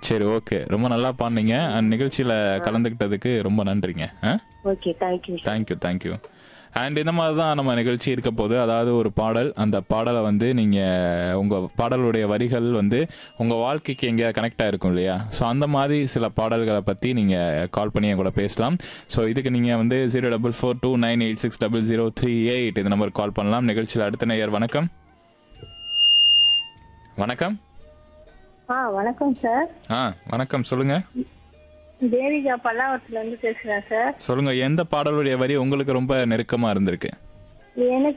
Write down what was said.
சரி ஓகே ரொம்ப நல்லா பாடுனீங்க அண்ட் நிகழ்ச்சியில் கலந்துக்கிட்டதுக்கு ரொம்ப நன்றிங்க ah okay thank you thank you thank you and இந்த மாதிரி தான் நம்ம நிகழ்ச்சி இருக்க போது அதாவது ஒரு பாடல் அந்த பாடலை வந்து நீங்கள் உங்கள் பாடலுடைய வரிகள் வந்து உங்கள் வாழ்க்கைக்கு எங்கேயா கனெக்ட் ஆகிருக்கும் இல்லையா ஸோ அந்த மாதிரி சில பாடல்களை பற்றி நீங்கள் கால் பண்ணி என் கூட பேசலாம் ஸோ இதுக்கு நீங்கள் வந்து zero double four two nine eight six double zero three eight இந்த நம்பருக்கு கால் பண்ணலாம் நிகழ்ச்சியில் அடுத்த நேயர் வணக்கம் வணக்கம் ஆ வணக்கம் சார் ஆ வணக்கம் சொல்லுங்கள் தேவிகா பல்லாவரத்துல இருந்து பேசுறேன் சார் சொல்லுங்கள் எந்த பாடலுடைய வரி உங்களுக்கு ரொம்ப நெருக்கமாக இருந்திருக்கு எனக்கு